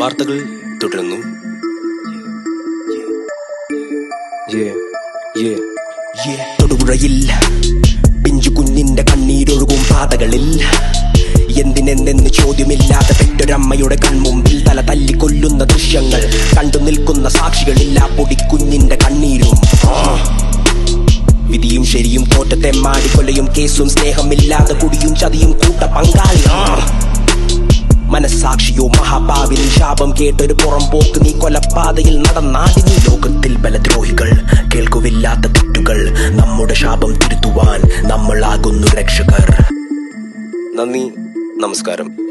വാർത്തകൾ തുടരുന്നു തൊടുപുഴയിൽ പിഞ്ചു കുഞ്ഞിന്റെ കണ്ണീരൊഴുകും പാതകളിൽ എന്തിനെന്തെന്ന് ചോദ്യമില്ലാതെ പെറ്റൊരമ്മയുടെ കൺമുമ്പിൽ തല തല്ലിക്കൊല്ലുന്ന ദൃശ്യങ്ങൾ കണ്ടു നിൽക്കുന്ന സാക്ഷികളില്ല പൊടിക്കുഞ്ഞിന്റെ കണ്ണീരും ആ. വിധിയും ശരിയും തോറ്റത്തെ മാടിക്കൊലയും കേസും സ്നേഹമില്ലാതെ കുടിയും ചതിയും കൂട്ട പങ്കാളി ആ. മനസാക്ഷിയോ മഹാഭാവിൽ ശാപം കേട്ടൊരു പുറം പോക്ക് നീ കൊലപ്പാതയിൽ നടന്നാടി നീ ലോകത്തിൽ ബലദ്രോഹികൾ കേൾക്കുവില്ലാത്ത തെറ്റുകൾ നമ്മുടെ ശാപം തിരുത്തുവാൻ നമ്മളാകുന്നു രക്ഷകർ നന്ദി നമസ്കാരം